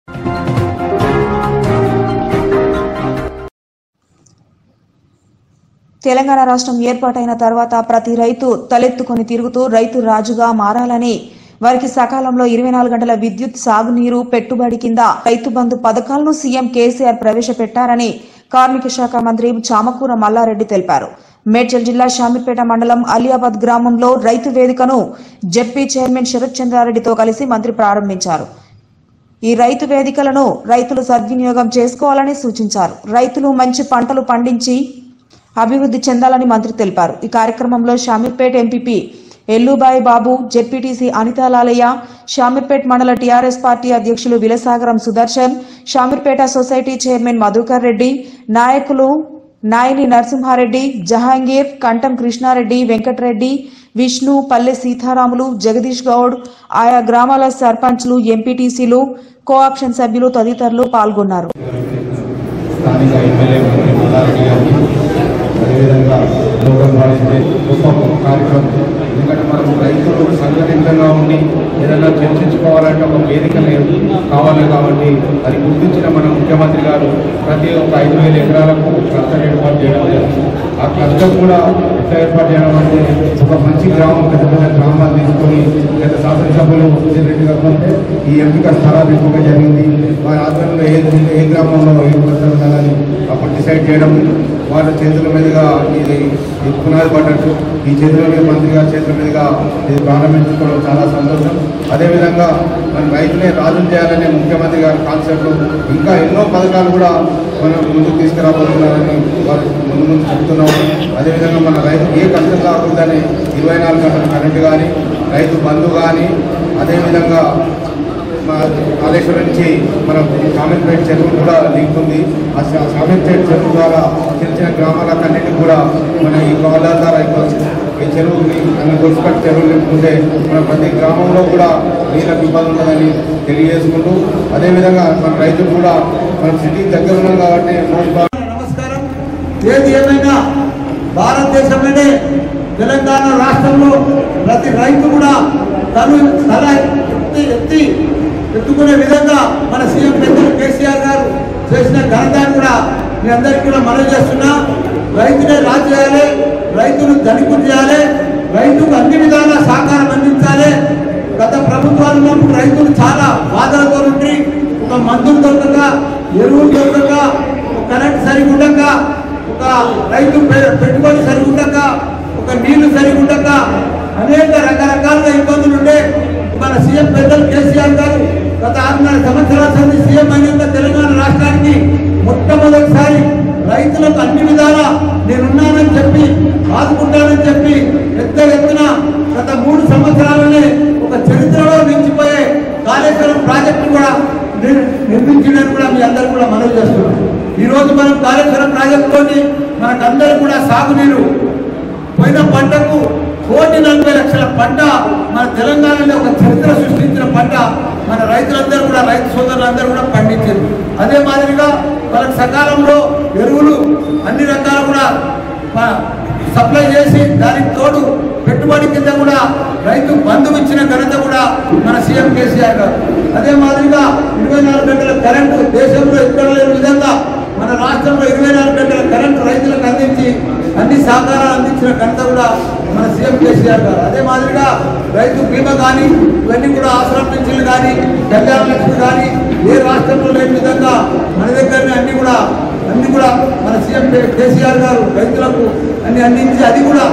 తెలంగాణ రాష్ట్రం ఏర్పాటైన తర్వాత ప్రతి రైతు తలెత్తుకొని తిరుగుతూ రైతు రాజుగా మారాలని వారికి సకాలంలో ఇరవై నాలుగు గంటల విద్యుత్ సాగునీరు పెట్టుబడి కింద రైతు బంధు పథకాలను సీఎం కేసీఆర్ ప్రవేశపెట్టారని కార్మిక శాఖ మంత్రి చామకూర మల్లారెడ్డి తెలిపారు మేడ్చల్ జిల్లా షామీర్పేట మండలం అలియాబాద్ గ్రామంలో రైతు వేదికను జెడ్పీ చైర్మన్ శరత్ చంద్రారెడ్డితో కలిసి మంత్రి ప్రారంభించారు ఈ రైతు వేదికలను రైతులు సద్వినియోగం చేసుకోవాలని సూచించారు రైతులు మంచి పంటలు పండించి అభివృద్ధి చెందాలని మంత్రి తెలిపారు ఈ కార్యక్రమంలో షామీర్పేట్ ఎంపీపీ ఎల్లుబాయి బాబు జెడ్పీటీసీ అనితా లాలయ్య షామీర్పేట్ మండల టీఆర్ఎస్ పార్టీ అధ్యక్షులు విలసాగరం సుదర్శన్ షామీర్పేట సొసైటీ చైర్మన్ మధుకర్ రెడ్డి నాయకులు నాయని నరసింహారెడ్డి జహాంగీర్ కంఠం కృష్ణారెడ్డి వెంకటరెడ్డి విష్ణు పల్లె సీతారాములు జగదీష్ గౌడ్ ఆయా గ్రామాల సర్పంచ్లు ఎంపీటీసీలు కోఆప్షన్ సభ్యులు తదితరులు పాల్గొన్నారు స్థానిక ఎమ్మెల్యే మంత్రి మల్లారెడ్డి గారికి అదేవిధంగా లోకల్ పాలిస్తే గొప్ప కార్యక్రమం ఎందుకంటే మనం రైతులు సంఘటితంగా ఉండి ఏదైనా చర్చించుకోవాలంటే ఒక వేదిక లేదు కావాలి కాబట్టి అది గుర్తించిన మన ముఖ్యమంత్రి గారు ప్రతి ఒక్క ఐదు వేల ఎకరాలకు క్లస్టర్ ఏర్పాటు చేయడం జరిగింది ఆ క్లస్టర్ కూడా ఎట్లా ఏర్పాటు చేయడం అంటే ఒక మంచి గ్రామం పెద్ద పెద్ద గ్రామాలు తీసుకొని గత శాసనసభ్యులు సుధీర్ రెడ్డి గారు ఉంటే ఈ ఎంపిక స్థలాలు ఎంపిక జరిగింది వారి ఆధ్వర్యంలో ఏ ఏ గ్రామంలో ఏ క్లస్టర్ ఉండాలని అప్పుడు డిసైడ్ చేయడం వాళ్ళ చేతుల మీదుగా ఇది ఇది పునాది పడ్డట్టు ఈ చేతుల మీద మంత్రి గారి చేతుల మీదుగా ఇది ప్రారంభించుకోవడం చాలా సంతోషం అదేవిధంగా మన రైతులే రాజులు చేయాలనే ముఖ్యమంత్రి గారి కాన్సెప్ట్ ఇంకా ఎన్నో పథకాలు కూడా మనం ముందుకు తీసుకురాబోతున్నారని వారు ముందు ముందు చెప్తున్నాం అదేవిధంగా మన రైతు ఏ కష్టం కాకూడదని ఇరవై నాలుగు గంటల కరెంటు కానీ రైతు బంధు కానీ అదేవిధంగా మా కాళేశ్వరం నుంచి మన కామెంట్పేట చెరువు కూడా లింక్ ఉంది ఆ సా- కామెంట్పేట చెరువు ద్వారా చిన్న చిన్న గ్రామాలకన్నిటికి కూడా మన ఈ కాలాల ద్వారా ఇప్పుడు ఈ చెరువుని మన గొలుసుపట్టి చెరువు నింపుకుంటే మన ప్రతి గ్రామంలో కూడా నీళ్ళకి ఇబ్బంది ఉండదని తెలియజేసుకుంటూ అదేవిధంగా మన రైతులు కూడా మన సిటీకి దగ్గర ఉన్నాం కాబట్టి మోస్ట్ నమస్కారం ఏది ఏమైనా భారతదేశంలోనే తెలంగాణ రాష్ట్రంలో ప్రతి రైతు కూడా తను తల ఎత్తి ఎత్తి ఎత్తుకునే విధంగా మన సీఎం పెద్దలు కేసీఆర్ గారు చేసిన ఘనతను కూడా మీ అందరికీ కూడా మనవి చేస్తున్నా రైతునే రాజు చేయాలి రైతును ధనికులు చేయాలి రైతుకు అన్ని విధాలా సహకారం అందించాలి గత ప్రభుత్వాలు ఉన్నప్పుడు రైతులు చాలా బాధలతో ఉండి ఒక మందులు దొరకక ఎరువులు దొరకక ఒక కరెంట్ సరిగా ఉండక ఒక రైతు పె- పెట్టుబడి సరిగా ఉండక ఒక నీళ్లు సరిగా ఉండక అనేక రకరకాలుగా ఇబ్బందులు ఉండే మన సీఎం పెద్దలు కేసీఆర్ గారు గత ఆరున్నర సంవత్సరాల సంది సీఎం అయిన తెలంగాణ రాష్ట్రానికి మొట్టమొదటిసారి రైతులకు అన్ని విధాలా నేనున్నానని చెప్పి ఆదుకుంటానని చెప్పి పెద్ద ఎత్తున గత మూడు సంవత్సరాలనే ఒక చరిత్రలో నిలిచిపోయే కాళేశ్వరం ప్రాజెక్టు కూడా నిర్- నిర్మించడానికి కూడా మీ అందరూ కూడా మనవి చేస్తున్నాం ఈ రోజు మనం కాళేశ్వరం ప్రాజెక్టులోని మనకందరూ కూడా సాగునీరు పోయిన పంటకు కోటి నలభై లక్షల పంట మన తెలంగాణలో ఒక చరిత్ర సృష్టించిన పంట మన రైతులందరూ కూడా రైతు సోదరులందరూ కూడా పండించారు అదే మాదిరిగా వాళ్ళకి సకాలంలో ఎరువులు అన్ని రకాలు కూడా ప- సప్లై చేసి దానికి తోడు పెట్టుబడి కింద కూడా రైతు బంధువు ఇచ్చిన ఘనత కూడా మన సీఎం కేసీఆర్ గారు అదే మాదిరిగా ఇరవై నాలుగు గంటల కరెంటు దేశంలో ఎక్కడ లేని విధంగా మన రాష్ట్రంలో ఇరవై నాలుగు గంటల కరెంటు రైతులకు అందించి అన్ని సహకారాలు అందించిన ఘనత కూడా మన సీఎం కేసీఆర్ గారు అదే మాదిరిగా రైతు బీమా కానీ ఇవన్నీ కూడా ఆశ్రమ పెన్షన్లు కానీ కళ్యాణ లక్ష్మి కానీ ఏ రాష్ట్రంలో లేని విధంగా మన దగ్గరనే అన్ని కూడా అన్ని కూడా మన సీఎం కేసీఆర్ గారు రైతులకు అన్ని అందించి అది కూడా